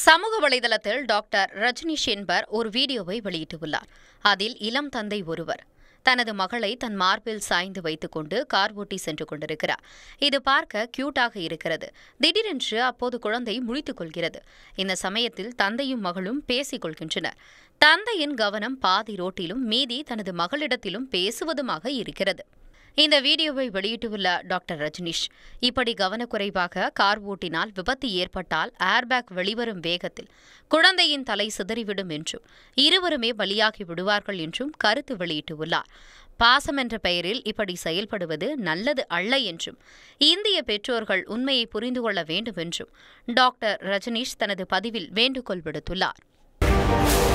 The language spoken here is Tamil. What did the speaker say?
சமூக வலைதளத்தில் டாக்டர் ரஜினிஷ் என்பவர் ஒரு வீடியோவை வெளியிட்டுள்ளார் அதில் இளம் தந்தை ஒருவர் தனது மகளை தன் மார்பில் சாய்ந்து வைத்துக்கொண்டு கார் ஓட்டி சென்று கொண்டிருக்கிறார் இது பார்க்க கியூட்டாக இருக்கிறது திடீரென்று அப்போது குழந்தை முழித்துக் கொள்கிறது இந்த சமயத்தில் தந்தையும் மகளும் பேசிக் கொள்கின்றனர் தந்தையின் கவனம் பாதி ரோட்டிலும் மீதி தனது மகளிடத்திலும் பேசுவதுமாக இருக்கிறது இந்த வீடியோவை வெளியிட்டுள்ள டாக்டர் ரஜினிஷ் இப்படி கவனக்குறைவாக கார் ஓட்டினால் விபத்து ஏற்பட்டால் ஏர்பேக் வெளிவரும் வேகத்தில் குழந்தையின் தலை சிதறிவிடும் என்றும் இருவருமே பலியாகி விடுவார்கள் என்றும் கருத்து வெளியிட்டுள்ளார் பாசம் என்ற பெயரில் இப்படி செயல்படுவது நல்லது அல்ல என்றும் இந்திய பெற்றோர்கள் உண்மையை புரிந்து கொள்ள வேண்டும் என்றும் டாக்டர் ரஜினிஷ் தனது பதிவில் வேண்டுகோள் விடுத்துள்ளார்